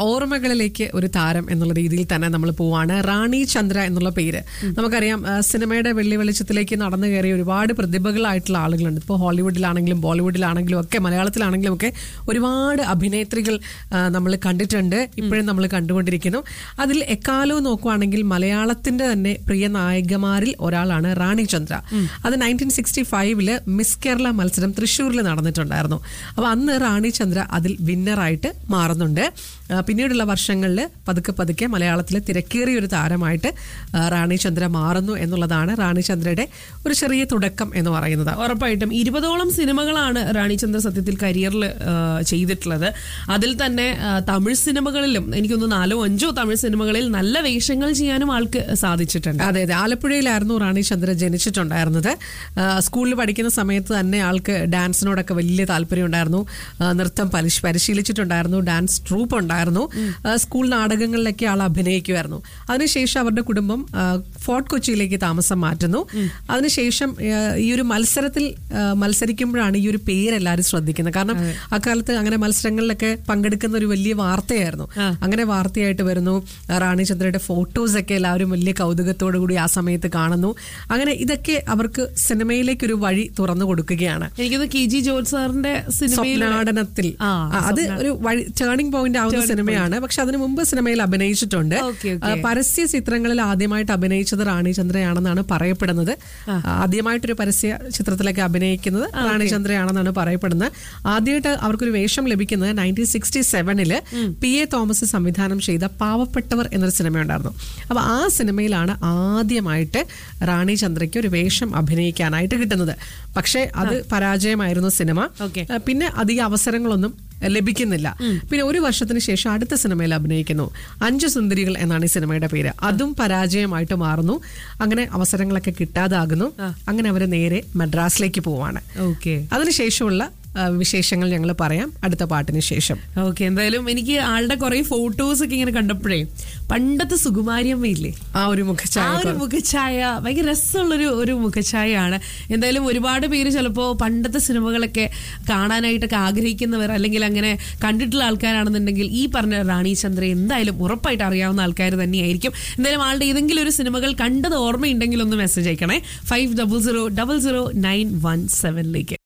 ഓർമ്മകളിലേക്ക് ഒരു താരം എന്നുള്ള രീതിയിൽ തന്നെ നമ്മൾ പോവാണ് റാണി ചന്ദ്ര എന്നുള്ള പേര് നമുക്കറിയാം ആ, സിനിമയുടെ വെള്ളി വെളിച്ചത്തിലേക്ക് നടന്നു കയറിയ ഒരുപാട് പ്രതിഭകളായിട്ടുള്ള ആളുകളുണ്ട് ഇപ്പോൾ ഹോളിവുഡിലാണെങ്കിലും ബോളിവുഡിലാണെങ്കിലും ഒക്കെ മലയാളത്തിലാണെങ്കിലും ഒക്കെ ഒരുപാട് അഭിനേത്രികൾ നമ്മൾ കണ്ടിട്ടുണ്ട് ഇപ്പോഴും നമ്മൾ കണ്ടുകൊണ്ടിരിക്കുന്നു അതിൽ എക്കാലവും നോക്കുവാണെങ്കിൽ മലയാളത്തിന്റെ തന്നെ പ്രിയ നായികമാരിൽ ഒരാളാണ് റാണി ചന്ദ്ര അത് നയൻറ്റീൻ സിക്സ്റ്റി ഫൈവില് മിസ് കേരള മത്സരം തൃശ്ശൂരിൽ നടന്നിട്ടുണ്ടായിരുന്നു അപ്പൊ അന്ന് റാണി ചന്ദ്ര അതിൽ വിന്നറായിട്ട് മാറുന്നുണ്ട് ആ, പിന്നീടുള്ള വർഷങ്ങളിൽ പതുക്കെ പതുക്കെ മലയാളത്തിലെ തിരക്കേറിയ ഒരു താരമായിട്ട് ആ, റാണി ചന്ദ്ര മാറുന്നു എന്നുള്ളതാണ് റാണി ചന്ദ്രയുടെ ഒരു ചെറിയ തുടക്കം എന്ന് പറയുന്നത് ഉറപ്പായിട്ടും ഇരുപതോളം സിനിമകളാണ് റാണിചന്ദ്ര സത്യത്തിൽ കരിയറിൽ ചെയ്തിട്ടുള്ളത് അതിൽ തന്നെ ആ, തമിഴ് സിനിമകളിലും എനിക്കൊന്ന് നാലോ അഞ്ചോ തമിഴ് സിനിമകളിൽ നല്ല വേഷങ്ങൾ ചെയ്യാനും ആൾക്ക് സാധിച്ചിട്ടുണ്ട് അതെ അതെ ആലപ്പുഴയിലായിരുന്നു റാണി ചന്ദ്ര ജനിച്ചിട്ടുണ്ടായിരുന്നത് ആ, സ്കൂളിൽ പഠിക്കുന്ന സമയത്ത് തന്നെ ആൾക്ക് ഡാൻസിനോടൊക്കെ വലിയ താല്പര്യം ഉണ്ടായിരുന്നു ആ, നൃത്തം പരിശ് പരിശീലിച്ചിട്ടുണ്ടായിരുന്നു ഡാൻസ് ട്രൂപ്പ് ഉണ്ടായിരുന്നു ആ, സ്കൂൾ നാടകങ്ങളിലൊക്കെ ആൾ അഭിനയിക്കുമായിരുന്നു അതിനുശേഷം അവരുടെ കുടുംബം ആ, ഫോർട്ട് കൊച്ചിയിലേക്ക് താമസം മാറ്റുന്നു അതിനുശേഷം ആ, ഈ ഒരു മത്സരത്തിൽ ആ, മത്സരിക്കുമ്പോഴാണ് ഈ ഒരു പേര് എല്ലാവരും ശ്രദ്ധിക്കുന്നത് കാരണം അക്കാലത്ത് അങ്ങനെ മത്സരങ്ങളിലൊക്കെ പങ്കെടുക്കുന്ന ഒരു വലിയ വാർത്തയായിരുന്നു അങ്ങനെ വാർത്തയായിട്ട് വരുന്നു റാണി ചന്ദ്രയുടെ ഫോട്ടോസ് ഒക്കെ എല്ലാവരും വലിയ കൗതുകത്തോടു കൂടി ആ സമയത്ത് കാണുന്നു അങ്ങനെ ഇതൊക്കെ അവർക്ക് സിനിമയിലേക്ക് ഒരു വഴി തുറന്നു കൊടുക്കുകയാണ് എനിക്കത് കെ ജി ജോർജ് സാറിന്റെ സിനിമയിൽ സ്വപ്നാടനത്തിൽ ആ, ആ, അത് ഒരു വഴി ടേണിംഗ് പോയിന്റ് ആവുന്ന സിനിമയാണ് പക്ഷെ അതിനു മുമ്പ് സിനിമയിൽ അഭിനയിച്ചിട്ടുണ്ട് ഓക്കെ, ആ, പരസ്യ ചിത്രങ്ങളിൽ ആദ്യമായിട്ട് അഭിനയിച്ചത് റാണി ചന്ദ്രയാണെന്നാണ് പറയപ്പെടുന്നത് ആദ്യമായിട്ടൊരു പരസ്യ ചിത്രത്തിലൊക്കെ അഭിനയിക്കുന്നത് റാണി ചന്ദ്രയാണെന്നാണ് പറയപ്പെടുന്നത് ആദ്യമായിട്ട് അവർക്കൊരു വേഷം ലഭിക്കുന്നത് നയൻറ്റീൻ സിക്സ്റ്റി സെവനില് പി എ തോമസ് സംവിധാനം ചെയ്ത പാവപ്പെട്ടവർ എന്നൊരു സിനിമ ഉണ്ടായിരുന്നു അപ്പൊ ആ സിനിമയിലാണ് ആദ്യമായിട്ട് റാണി ചന്ദ്രയ്ക്ക് ഒരു വേഷം അഭിനയിക്കാനായിട്ട് കിട്ടുന്നത് പക്ഷേ അത് പരാജയമായിരുന്നു സിനിമ ഓക്കെ. ആ, പിന്നെ അധിക അവസരങ്ങളൊന്നും ലഭിക്കുന്നില്ല പിന്നെ ഒരു വർഷത്തിന് ശേഷം അടുത്ത സിനിമയിൽ അഭിനയിക്കുന്നു അഞ്ചു സുന്ദരികൾ എന്നാണ് ഈ സിനിമയുടെ പേര് അതും പരാജയമായിട്ട് മാറുന്നു അങ്ങനെ അവസരങ്ങളൊക്കെ കിട്ടാതാകുന്നു അങ്ങനെ അവര് നേരെ മദ്രാസിലേക്ക് പോവാണ് ഓക്കെ അതിനുശേഷമുള്ള ആ, വിശേഷങ്ങൾ ഞങ്ങൾ പറയാം അടുത്ത പാട്ടിന് ശേഷം ഓക്കെ എന്തായാലും എനിക്ക് ആളുടെ കുറെ ഫോട്ടോസ് ഒക്കെ ഇങ്ങനെ കണ്ടപ്പോഴേ പണ്ടത്തെ സുകുമാരിയമ്മയില്ലേ ആ ഒരു ആ മുഖഛായ ഒരു മുഖഛായ ഭയങ്കര രസമുള്ളൊരു ഒരു മുഖഛായയാണ് എന്തായാലും ഒരുപാട് പേര് ചിലപ്പോൾ പണ്ടത്തെ സിനിമകളൊക്കെ കാണാനായിട്ടൊക്കെ ആഗ്രഹിക്കുന്നവർ അല്ലെങ്കിൽ അങ്ങനെ കണ്ടിട്ടുള്ള ആൾക്കാരാണെന്നുണ്ടെങ്കിൽ ഈ പറഞ്ഞ റാണി ചന്ദ്ര എന്തായാലും ഉറപ്പായിട്ട് അറിയാവുന്ന ആൾക്കാർ തന്നെയായിരിക്കും എന്തായാലും ആളുടെ ഏതെങ്കിലും ഒരു സിനിമകൾ കണ്ടത് ഓർമ്മയുണ്ടെങ്കിൽ ഒന്ന് മെസ്സേജ് അയക്കണേ five double zero double zero nine one സെവനിലേക്ക്